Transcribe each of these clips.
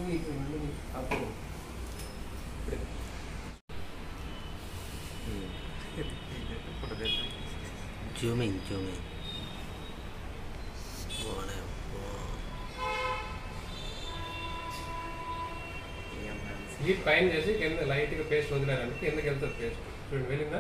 అప్పుడు zooming zooming ఓనే heat పైన చేసి కింద లైట్గా పేస్ట్ వదిలేరంటే కిందకి వెళ్తుంది పేస్ట్ చూడండి వెళ్ళిందా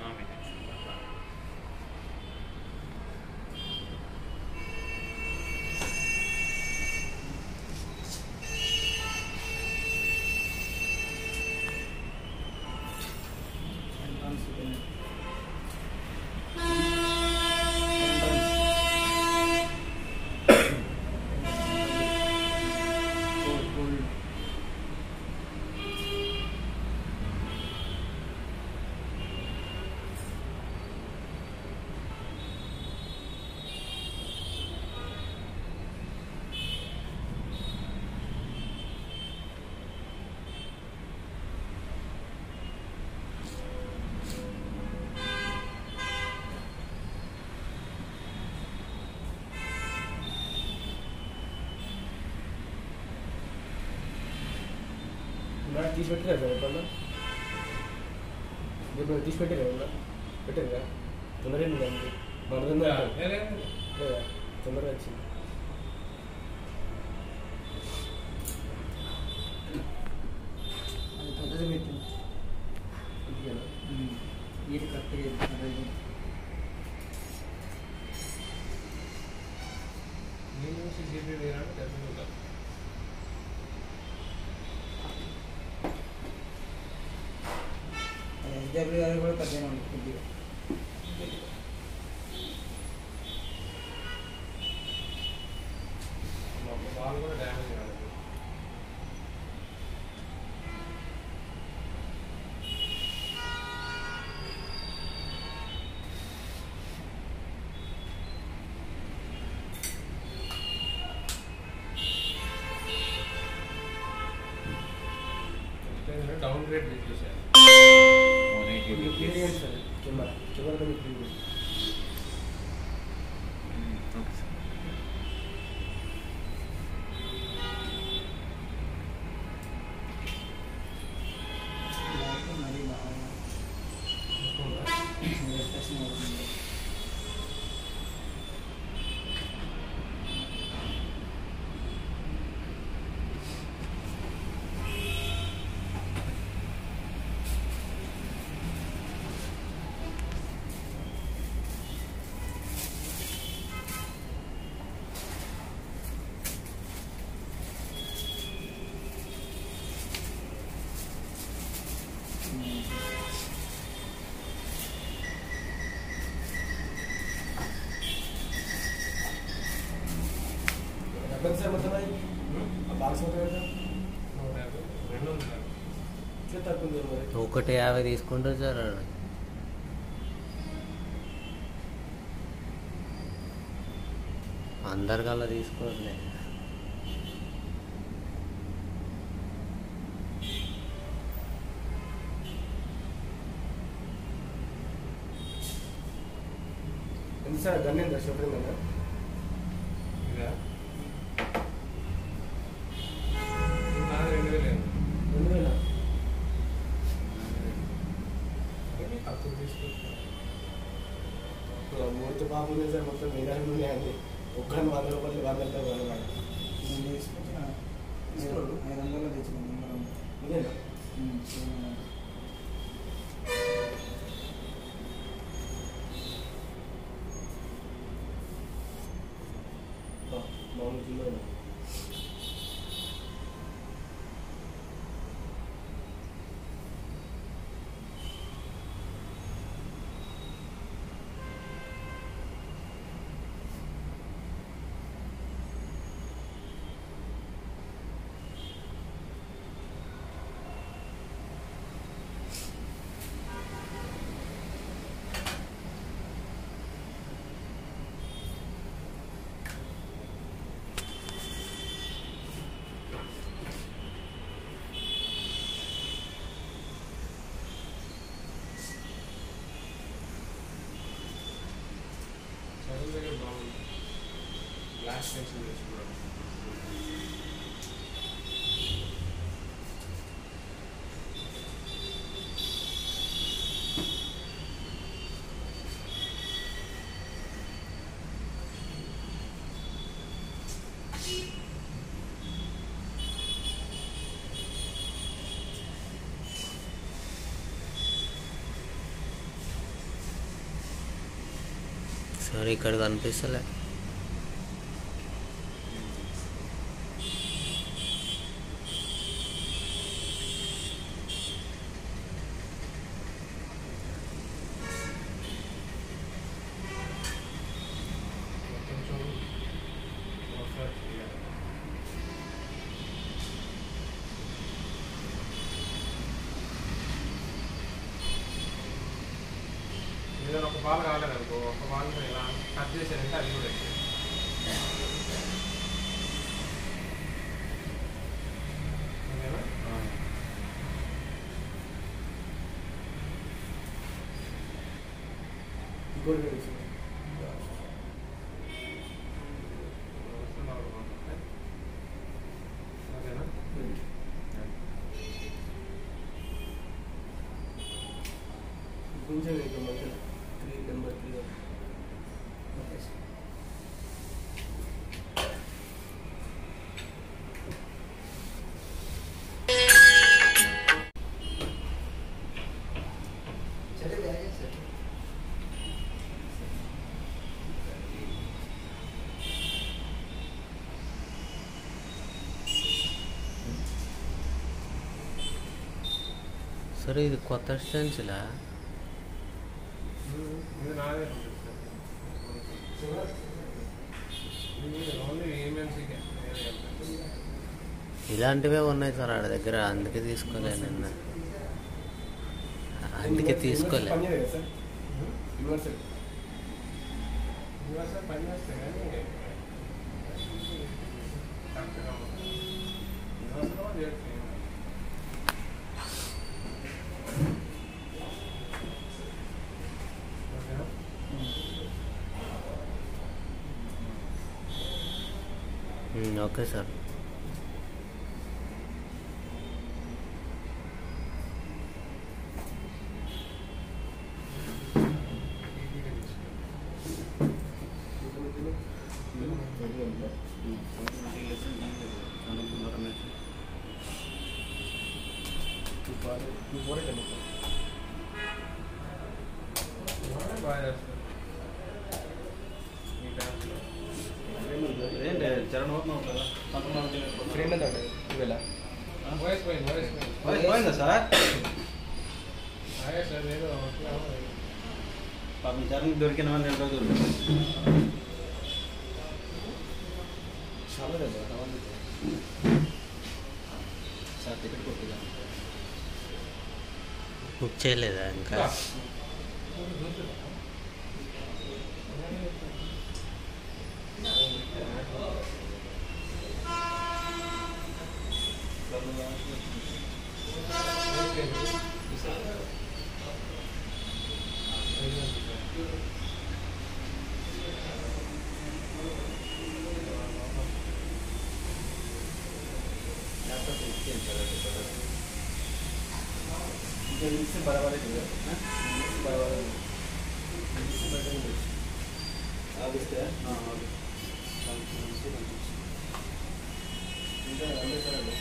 నాకు తీసి పెట్టిరా సార్ ఎప్పుడన్నా ఇప్పుడు తీసి పెట్టిరా ఏమన్నా పెట్టిరా తొందరగా ఏంటి దానికి మన తొందరగా లే, లే, లే. లేదా తొందరగా వచ్చింది అది పెద్దది పెట్టింది ఇదిగేనా? ఇది కరెక్ట్గా నేను చూసి జీపీ తీయాలంటే డెబ్బై ఉండాలి. ఎస్డబ్ల్యూ గారు కూడా పెద్దగా ఉంది కొద్దిగా మా బాల్ కూడా డ్యామేజ్ కాలేదు డౌన్ గ్రేడ్ చేశారు ఇది క్లీన్ చేయండి సార్ కెమెరా కెమెరా కొంచెం క్లీన్ చేయండి లేకపోతే మరీ బాగా ఎక్స్ప్రెషన్ అవుతుంది డబ్బులు సార్ మొత్తం అది ఆ బాక్స్ మొత్తం ఎంత నూట యాభై రెండు వందల యాభై ఇట్లా తక్కువ ఉంది మరి ఒకటి యాభై తీసుకుంటారు సార్ అందరికల్లా తీసుకోవట్లే ఎంత సార్ గన్ ఎంత షోఫరింగ్ అన్న ఇదా నాది రెండు వేలు అయింది. రెండు వేల కానీ తక్కువ తీసుకుంటాను మూర్తి పాపం ఉంది సార్ మొత్తం మీనాలు ఉన్నాయండి ఒక్కరిని వంద రూపాయలు వంద రూపాయలు వంద రూపాయలు నేను తీసుకొచ్చిన ఐదు ఐదు వందలు తెచ్చుకున్నాను మనం ఇదేనా బా, బాగుంది కిలో సార్ ఇక్కడ కనిపిస్తలే కొంచెం ఒకసారి చేయాలి. ఏదైనా ఒక బాల్ కాలేదనుకో ఒక బాల్ ఇలా కట్ చేశారంటే అది కూడా ఎక్కువ. ఓకేనా? ఇంకోటి తెలుసు వస్తున్నారు బాగుంటుంది. ఓకేనా కొంచెం ఇంకా మధ్య three number three okay sir चले जाइए सर సరే ఇది కొత్త స్టెన్సిలా ఇది నాదే ఇది ఓన్లీ ఈమెయిల్స్కే ఇలాంటివే ఉన్నాయి సార్ ఆడ దగ్గర అందుకే తీసుకోలే నిన్న అందుకే తీసుకోలే పని చేయదు సార్ యూనివర్సల్ యూఎస్ఏ పని చేస్తే కానీ కరెక్ట్గా ఉంటుంది యూఎస్ఏలో చేయొచ్చు ఓకేనా ఉమ్, ఓకే సార్ బాగా చేస్తారు ఈ టైంలో ఏంటి చరణ్ అవుతున్నావు కదా ఫ్రెండ్ అండి ఇవాళ వాయిస్ పోయింది వాయిస్ పోయింది వాయిస్ పోయిందా సార్ అదే సార్ ఏదో అట్లా పాపం చరణ్ దొరికిన నెల రోజులు చాలా కదా సార్ టికెట్ కొట్టుగా బుక్ చేయలేదా ఇంకా ఇంకా ఇంగ్లీష్ బరాబర్ అవుతుంది బరాబర్ ఇంగ్లీష్ బయట ఆగిస్తే ఇంకా అందేశారండి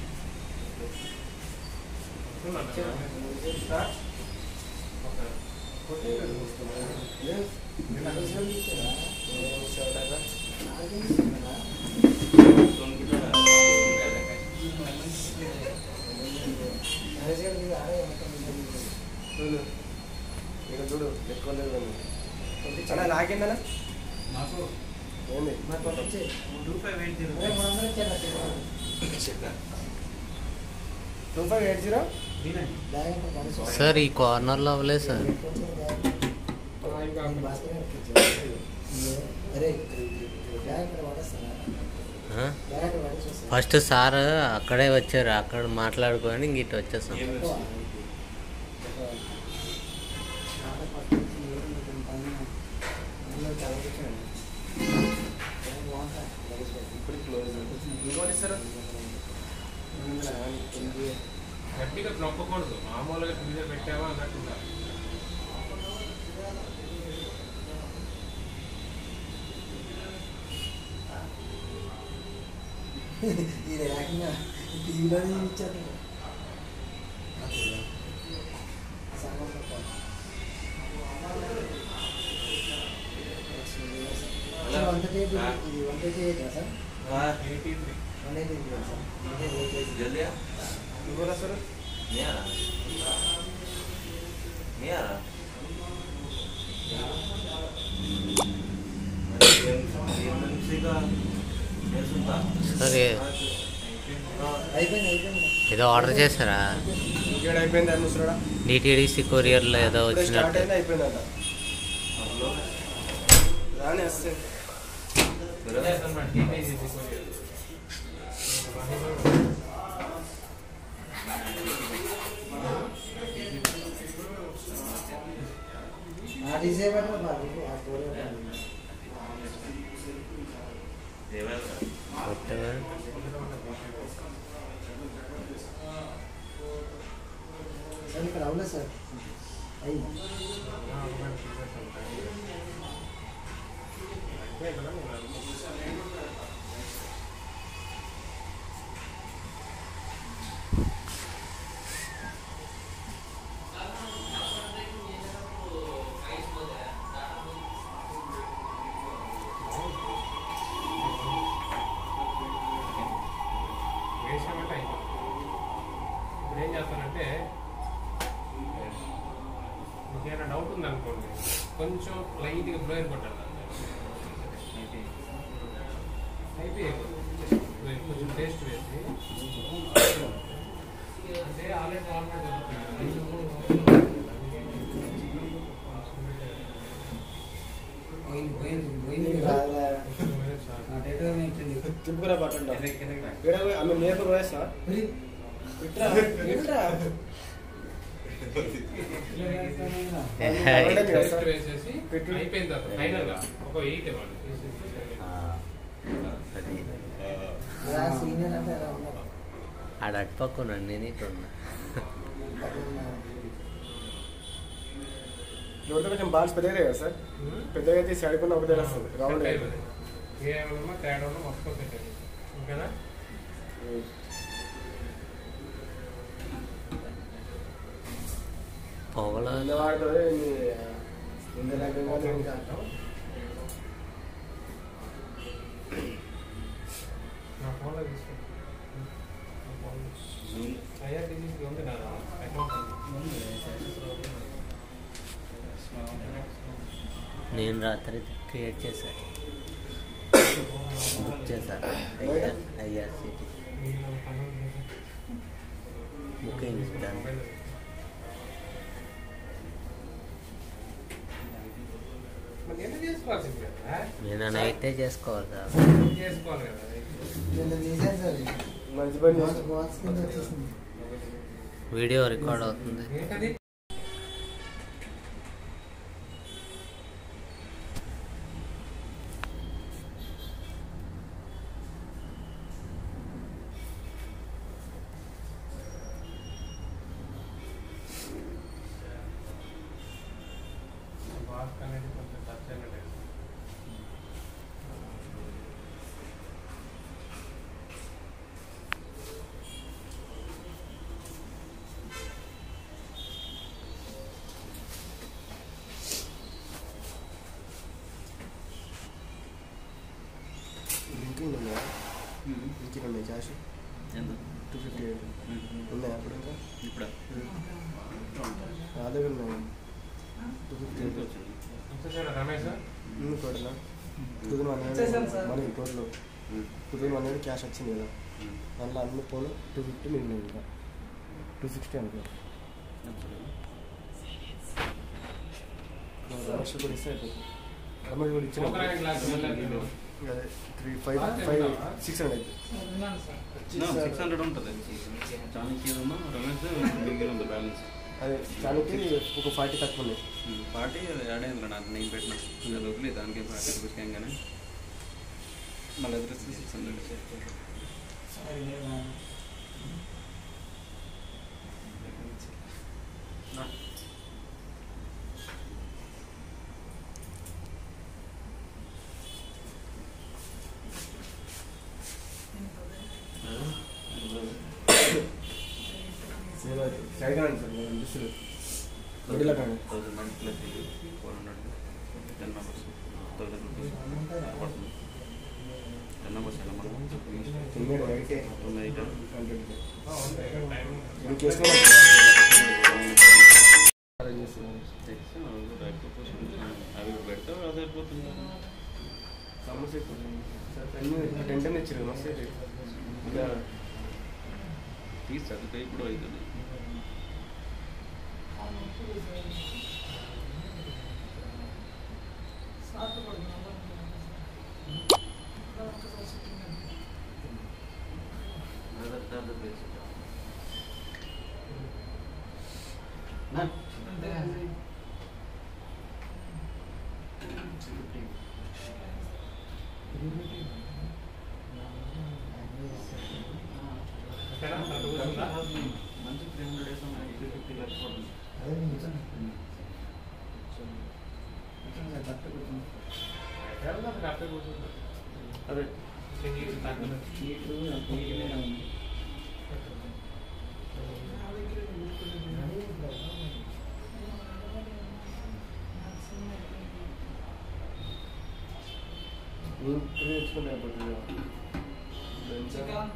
ఇక చూడు ఎక్కువ లేదు అలా లాగిందనా నాకు ఏంది two five eight zero two five eight zero sir ఈ కార్నర్లో అవ్వలేదు సార్ ఆ? ఫస్ట్ సార్ అక్కడే వచ్చారు అక్కడ మాట్లాడుకొని ఇంక ఇటు వచ్చేసాం ఇప్పుడు క్లోజ్ ఇంకోటి ఇస్తారా గట్టిగా నొక్కకూడదు మామూలుగా టీవీ పెట్టావా అన్నట్టు ఉండాలి ఇది ఏకంగా టీవీలోనే ఇచ్చారు సార్ వన్ థర్టీ ఎయిట్ ఇది one thirty eight sir eighty three one eighty sir జల్దీ ఇంకోలా సార్ సార్ ఏ- అయిపోయింది అయిపోయింది ఏదో ఆర్డర్ చేశారా ఇంకేడు అయిపోయింది అని ముసరాడా డిటీడీసీ కొరియర్లో ఏదో ఇప్పుడే స్టార్ట్ వచ్చినట్టు అయింది అయిపోయిందంట రాని వస్తే ఆ డిజైన్ బట్టి బాగా ఆ కొరియర్ కొత్తగా సార్ ఇక్కడ అవ్వలేదు సార్ అయింది వేసామంటే అయిపోతుంది ఇప్పుడు ఏం చేస్తానంటే మీకు ఏమైనా డౌట్ ఉందనుకోండి కొంచెం లైట్గా బ్లోయర్ కొట్టాలి అయిపోయి కొంచెం టేస్ట్ వేసి అంటే ఆల్రెడీ పోయింది పోయింది పోయింది రాదురా. నా డేటా ఏమైంది తిప్పుకురా పట్టండి ఇక్కడ ఆమె నేర్పు పోయేస్తా ఇట్రా ఇట్రా టేస్ట్ వేసేసి అయిపోయిన తర్వాత ఫైనల్ గా ఒక ఎయిట్ ఇవ్వండి అది అలా సీనియర్ అంటే అలా ఉన్నారు ఆడ అటుపక్కున్నాను నేను ఇక్కడ ఉన్నా రోడ్డు కొంచెం బాల్స్ పెద్దగా కదా సార్ పెద్దగా అయితే సైడ్ కొన్ని ఒకటే వస్తుంది రౌండ్ ఏమన్నా తేడా ఉన్నా మొత్తం పెట్టండి ఓకేనా పొగలో వాడుతుంది ఇంత రకంగా ఇంకా నా ఫోన్లో తీసుకోండి ఐఆర్టీసీ ఉంది నా అకౌంట్ నేను రాత్రి క్రియేట్ చేశాను బుక్ చేశాను ఐఆర్సిటీ బుకింగ్ డన్ మరి ఎందుకు చేసుకోవాల్సింది కదా నేను నైటే చేసుకోవాలి సార్ చేసుకోవాలి కదా నేను డిజైన్ సార్ ఇది. మంచి పని బాక్స్ చేస్తాం బాక్స్ కింద వచ్చేసింది వీడియో రికార్డ్ అవుతుంది ఏంటది బాస్ అనేది కొంచెం టచ్ అనేది లింకింగ్ ఉన్నాయా లింకింగ్ ఉన్నాయి క్యాష్ ఎంత టూ ఫిఫ్టీ ఎయిట్ ఉన్నాయా అప్పుడు ఇంకా ఇప్పుడు నా దగ్గర ఉన్నాయి టూ ఫిఫ్టీ ఎయిట్ వచ్చేసాడు Ramesh total two thousand one వచ్చేసాం hundred sir. Money total two thousand one hundred cash వచ్చింది కదా దాంట్లో అన్ని పోను టూ ఫిఫ్టీ మిగిలింది ఇంకా టూ సిక్స్టీ అనుకో రమేష్ కూడా ఇస్తే అయిపోతుంది రమేష్ కూడా ఇచ్చిన ఒకరాని గ్లాస్ వెళ్ళాలి అదే three five five six hundred అయితే సిక్స్ హండ్రెడ్ ఉంటుంది చాణక్య ఉందా రమేష్ మిగిలి ఉంది బ్యాలెన్స్ అదే దానికి ఒక ఫార్టీ తక్కువ ఉన్నాయి పార్టీ అది యాడ్ అయింది నాకు నేను పెట్టిన అది వదిలే దానికి ఫార్టీ రూపీస్ కానీ మళ్ళీ ఎదురేస్తే సిక్స్ హండ్రెడ్ సారీ నేను నేను సైడ్ కానీ సార్ నేను డిస్ట్రిక్ట్ మిడిల్ కానీ thousand nine plus four hundred ten members thousand rupees పడుతుంది టెన్ నెంబర్స్ అయినా మనం తిన్నాడు అయితే నైట్ హండ్రెడ్ ఆ, ఉంది. టైం మీకు వేసుకోవాలి అవి పెడితే అది అయిపోతుంది సమస్య అయిపోతుంది సార్ పెన్ను టెన్ టెన్ ఇచ్చారు మస్తు అయితే ఇంకా ఫీజు చదివితే ఇప్పుడు అవుతుంది ఓకేనా? అంత కూర్చుందా? మంచి త్రీ హండ్రెడ్ డేస్ ఉన్నాయి త్రీ ఫిఫ్టీ లక్ష పడుతుంది అదే నిజం నిజంగా కరెక్ట్ కూర్చుంది ఎవరు అసలు అప్పుడే కూర్చుందా? అదే సింగిల్ తగ్గదు. నీటు నీట్గానే ఉంది నేను త్రీ తెచ్చుకుంటే అయిపోతుంది బెంచ్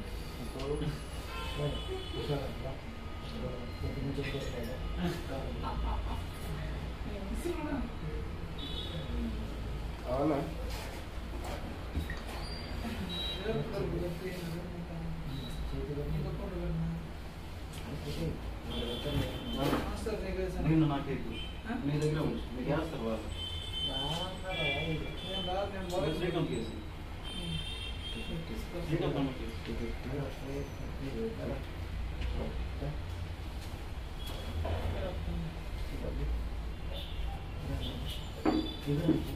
అవునా నేను నాకు ఎక్కువ మీ దగ్గర ఉంచు మీకు వేస్తారు వాళ్ళు శ్రీకాంత్ కేసు శ్రీకాంత్ అమ్మ కేసు ఇదే